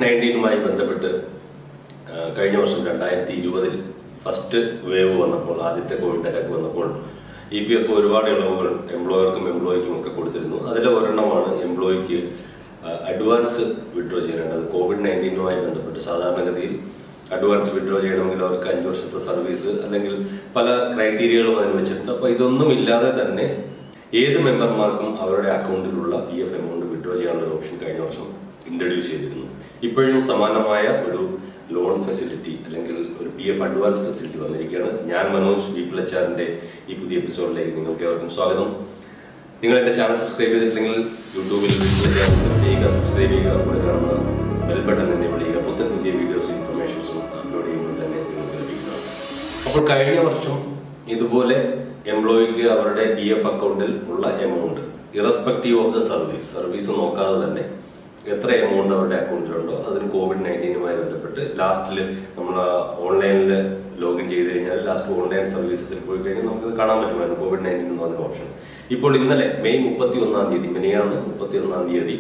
നയൻറ്റീനുമായി ബന്ധപ്പെട്ട് ആ, കഴിഞ്ഞ വർഷം രണ്ടായിരത്തി ഇരുപതിൽ ഫസ്റ്റ് വേവ് വന്നപ്പോൾ ആദ്യത്തെ കോവിഡ് അറ്റാക്ക് വന്നപ്പോൾ ഇ പി എഫ് ഒരുപാട് ഇളവുകൾ എംപ്ലോയർക്കും എംപ്ലോയിക്കും ഒക്കെ കൊടുത്തിരുന്നു അതിലെ ഒരെണ്ണമാണ് എംപ്ലോയിക്ക് അഡ്വാൻസ് വിഡ്രോ ചെയ്യേണ്ടത് കോവിഡ് നയൻറ്റീനുമായി ബന്ധപ്പെട്ട് സാധാരണഗതിയിൽ അഡ്വാൻസ് വിഡ്രോ ചെയ്യണമെങ്കിൽ അവർക്ക് അഞ്ച് വർഷത്തെ സർവീസ് അല്ലെങ്കിൽ പല ക്രൈറ്റീരിയകളും അതിന് വെച്ചിട്ടുണ്ട് അപ്പൊ ഇതൊന്നും ഇല്ലാതെ തന്നെ ഏത് മെമ്പർമാർക്കും അവരുടെ അക്കൗണ്ടിലുള്ള പി എഫ് എമൗണ്ട് വിഡ്രോ ചെയ്യാനുള്ള ഒരു ഓപ്ഷൻ കഴിഞ്ഞ വർഷം ഇൻട്രൊഡ്യൂസ് ചെയ്തിരുന്നു ഇപ്പോഴും സമാനമായ ഒരു ലോൺ ഫെസിലിറ്റി അല്ലെങ്കിൽ ഒരു പി എഫ് അഡ്വാൻസ് ഫെസിലിറ്റി വന്നിരിക്കുകയാണ് ഞാൻ മനോജ് വി പ്ലച്ചാറിന്റെ ഈ പുതിയ എപ്പിസോഡിലേക്ക് നിങ്ങൾക്ക് ഏവർക്കും സ്വാഗതം നിങ്ങൾ എന്റെ ചാനൽ സബ്സ്ക്രൈബ് ചെയ്തിട്ടില്ലെങ്കിൽ യൂട്യൂബിൽ ചെയ്യുക സബ്സ്ക്രൈബ് ചെയ്യുക കൂടെ കാണുന്ന ബെൽ ബട്ടൺ എന്നെ വിളിക്കുക പുത്തൻ പുതിയ വീഡിയോസും ഇൻഫർമേഷൻസും അപ്ലോഡ് ചെയ്യുമ്പോൾ തന്നെ നിങ്ങൾക്ക് ലഭിക്കുന്നതാണ് അപ്പോൾ കഴിഞ്ഞ വർഷം ഇതുപോലെ എംപ്ലോയിക്ക് അവരുടെ പി എഫ് അക്കൗണ്ടിൽ ഉള്ള amount irrespective of the service service നോക്കാതെ തന്നെ എത്ര എമൗണ്ട് അവരുടെ അക്കൗണ്ടിലുണ്ടോ അതിന് കോവിഡ് നയൻറ്റീനുമായി ബന്ധപ്പെട്ട് ലാസ്റ്റിൽ നമ്മൾ ഓൺലൈനിൽ ലോഗിൻ ചെയ്ത് കഴിഞ്ഞാൽ ലാസ്റ്റ് ഓൺലൈൻ സർവീസസിൽ പോയി കഴിഞ്ഞാൽ നമുക്ക് കാണാൻ പറ്റുമായിരുന്നു കോവിഡ് നയൻറ്റീൻ എന്ന് പറഞ്ഞ ഓപ്ഷൻ ഇപ്പോൾ ഇന്നലെ മെയ് മുപ്പത്തി ഒന്നാം തീയതി മിനിയാണ് മുപ്പത്തി ഒന്നാം തീയതി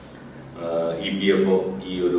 ഇ പി എഫ് ഒ ഈ ഒരു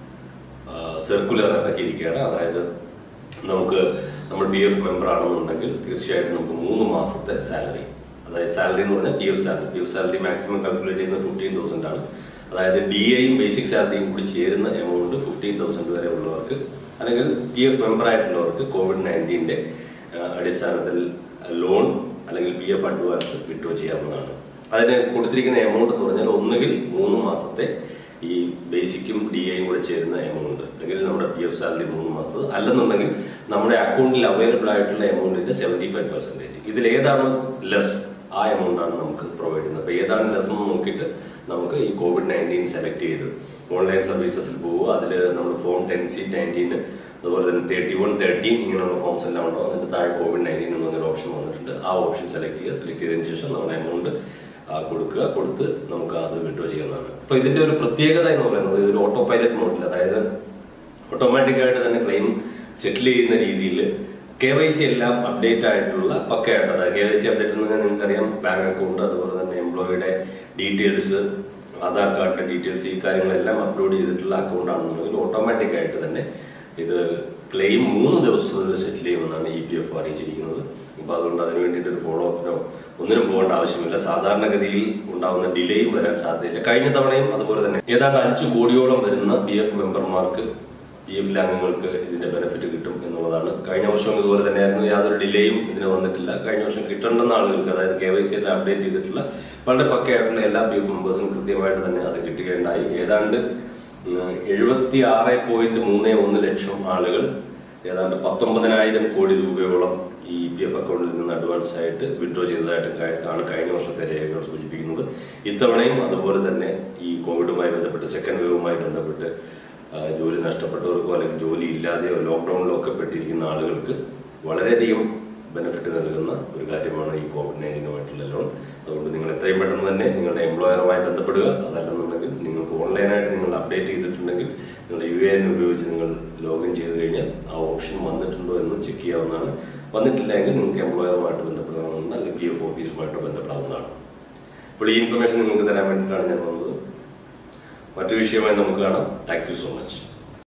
സർക്കുലർ ഇറക്കിയിരിക്കുകയാണ് അതായത് നമുക്ക് നമ്മൾ പി എഫ് മെമ്പർ ആണെന്നുണ്ടെങ്കിൽ തീർച്ചയായിട്ടും നമുക്ക് മൂന്ന് മാസത്തെ സാലറി അതായത് സാലറി എന്ന് പറഞ്ഞാൽ P F salary P F salary maximum calculate ചെയ്യുന്നത് ഫിഫ്റ്റീൻ തൗസൻഡ് ആണ് അതായത് ഡി എയും ബേസിക് സാലറിയും കൂടി ചേരുന്ന എമൗണ്ട് ഫിഫ്റ്റീൻ തൗസൻഡ് വരെ ഉള്ളവർക്ക് അല്ലെങ്കിൽ പി എഫ് മെമ്പർ ആയിട്ടുള്ളവർക്ക് കോവിഡ് നയൻറ്റീൻ്റെ അടിസ്ഥാനത്തിൽ ലോൺ അല്ലെങ്കിൽ പി എഫ് അഡ്വാൻസ് വിഡ്രോ ചെയ്യാവുന്നതാണ് അതിന് കൊടുത്തിരിക്കുന്ന എമൗണ്ട് എന്ന് പറഞ്ഞാൽ ഒന്നുകിൽ മൂന്ന് മാസത്തെ ഈ ബേസിക്കും ഡി എയും കൂടെ ചേരുന്ന എമൗണ്ട് അല്ലെങ്കിൽ നമ്മുടെ പി എഫ് സാലറി മൂന്ന് മാസം അല്ലെന്നുണ്ടെങ്കിൽ നമ്മുടെ അക്കൗണ്ടിൽ അവൈലബിൾ ആയിട്ടുള്ള എമൗണ്ടിന്റെ സെവന്റി ഫൈവ് പെർസെന്റേജ് ഇതിൽ ഏതാണ് ലെസ് ആ എമൗണ്ട് ആണ് നമുക്ക് പ്രൊവൈഡ് ചെയ്യുന്നത് അപ്പൊ ഏതാണ് ലെസ് എന്ന് നോക്കിയിട്ട് നമുക്ക് ഈ കോവിഡ് നയൻറ്റീൻ സെലക്ട് ചെയ്ത് ഓൺലൈൻ സർവീസസിൽ പോകുക അതിൽ നമ്മൾ ഫോം ടെൻ സി നയൻറ്റീന് അതുപോലെ തന്നെ തേർട്ടി വൺ തേർട്ടീൻ ഇങ്ങനെയുള്ള ഫോംസ് എല്ലാം ഉണ്ടോ അതിന്റെ താഴെ കോവിഡ് നയൻറ്റീൻ എന്ന് പറഞ്ഞൊരു ഓപ്ഷൻ വന്നിട്ടുണ്ട് ആ ഓപ്ഷൻ സെലക്ട് ചെയ്യുക സെലക്ട് ചെയ്തതിനു ശേഷം നമ്മൾ എമൗണ്ട് കൊടുക്കുക കൊടുത്ത് നമുക്ക് അത് വിഡ്രോ ചെയ്യുന്നതാണ് അപ്പൊ ഇതിന്റെ ഒരു പ്രത്യേകത എന്ന് പറയുന്നത് ഒരു ഓട്ടോ പൈലറ്റ് മോഡിൽ അതായത് ഓട്ടോമാറ്റിക് ആയിട്ട് തന്നെ ക്ലെയിം സെറ്റിൽ ചെയ്യുന്ന രീതിയിൽ കെ വൈ സി എല്ലാം അപ്ഡേറ്റ് ആയിട്ടുള്ള പക്കയായിട്ട് അതായത് കെ വൈ സി അപ്ഡേറ്റ് എന്ന് പറഞ്ഞാൽ നിങ്ങൾക്കറിയാം ബാങ്ക് അക്കൗണ്ട് അതുപോലെ തന്നെ എംപ്ലോയിയുടെ ഡീറ്റെയിൽസ് ആധാർ കാർഡിന്റെ ഡീറ്റെയിൽസ് ഈ കാര്യങ്ങളെല്ലാം അപ്ലോഡ് ചെയ്തിട്ടുള്ള അക്കൗണ്ട് ആണെന്നുണ്ടെങ്കിൽ ഓട്ടോമാറ്റിക് ആയിട്ട് തന്നെ ഇത് ക്ലെയിം മൂന്ന് ദിവസത്തിനുള്ളിൽ സെറ്റിൽ ചെയ്യുമെന്നാണ് ഇ പി എഫ് അറിയിച്ചിരിക്കുന്നത് അപ്പൊ അതുകൊണ്ട് അതിന് വേണ്ടിയിട്ട് ഒരു ഫോളോ അപ്പിനോ ഒന്നിനും പോകേണ്ട ആവശ്യമില്ല സാധാരണഗതിയിൽ ഉണ്ടാവുന്ന ഡിലേയും വരാൻ സാധ്യതയില്ല കഴിഞ്ഞ തവണയും അതുപോലെ തന്നെ ഏതാണ്ട് അഞ്ചു കോടിയോളം വരുന്ന പി എഫ് മെമ്പർമാർക്ക് പി എഫിലെ അംഗങ്ങൾക്ക് ഇതിന്റെ ബെനിഫിറ്റ് കിട്ടും എന്നുള്ളതാണ് കഴിഞ്ഞ വർഷവും ഇതുപോലെ തന്നെയായിരുന്നു യാതൊരു ഡിലേയും ഇതിന് വന്നിട്ടില്ല കഴിഞ്ഞ വർഷം കിട്ടേണ്ടുന്ന ആളുകൾക്ക് അതായത് കെ വൈ സി എല്ലാം അപ്ഡേറ്റ് ചെയ്തിട്ടുള്ള വളരെ പക്കയായിട്ടുള്ള എല്ലാ പി എഫ് മെമ്പേഴ്സിനും കൃത്യമായിട്ട് തന്നെ അത് കിട്ടുകയുണ്ടായി ഏതാണ്ട് എഴുപത്തി ആറ് പോയിന്റ് മൂന്ന് ഒന്ന് ലക്ഷം ആളുകൾ ഏതാണ്ട് പത്തൊമ്പതിനായിരം കോടി രൂപയോളം ഈ പി എഫ് അക്കൗണ്ടിൽ നിന്ന് അഡ്വാൻസ് ആയിട്ട് വിഡ്രോ ചെയ്തതായിട്ട് കഴി- ആണ് കഴിഞ്ഞ വർഷത്തെ രേഖകൾ സൂചിപ്പിക്കുന്നത് ഇത്തവണയും അതുപോലെ തന്നെ ഈ കോവിഡുമായി ബന്ധപ്പെട്ട് സെക്കൻഡ് വേവുമായി ബന്ധപ്പെട്ട് ആ, ജോലി നഷ്ടപ്പെട്ടവർക്കോ അല്ലെങ്കിൽ ജോലി ഇല്ലാതെയോ ലോക്ക്ഡൌണിലോ ഒക്കെ പെട്ടിരിക്കുന്ന ആളുകൾക്ക് വളരെയധികം ബെനിഫിറ്റ് നൽകുന്ന ഒരു കാര്യമാണ് ഈ കോവിഡ് നയൻറ്റീനുമായിട്ടുള്ള ലോൺ അതുകൊണ്ട് നിങ്ങൾ എത്രയും പെട്ടെന്ന് തന്നെ നിങ്ങളുടെ എംപ്ലോയറുമായി ബന്ധപ്പെടുക അതല്ലെന്നുണ്ടെങ്കിൽ നിങ്ങൾക്ക് ഓൺലൈനായിട്ട് നിങ്ങൾ അപ്ഡേറ്റ് ചെയ്തിട്ടുണ്ടെങ്കിൽ നിങ്ങളുടെ യു എ എൻ ഉപയോഗിച്ച് നിങ്ങൾ ലോഗിൻ ചെയ്ത് കഴിഞ്ഞാൽ ആ ഓപ്ഷൻ വന്നിട്ടുണ്ടോ എന്ന് ചെക്ക് ചെയ്യാവുന്നതാണ് വന്നിട്ടില്ല എങ്കിൽ നിങ്ങൾക്ക് എംപ്ലോയറുമായിട്ട് ബന്ധപ്പെടാവുന്നതാണ് അല്ലെങ്കിൽ പി എഫ് ഓഫീസുമായിട്ട് ബന്ധപ്പെടാവുന്നതാണ് അപ്പോൾ ഈ ഇൻഫർമേഷൻ നിങ്ങൾക്ക് തരാൻ വേണ്ടിയിട്ടാണ് ഞാൻ വന്നത് മറ്റു വിഷയമായി നമുക്ക് കാണാം താങ്ക് യു സോ മച്ച്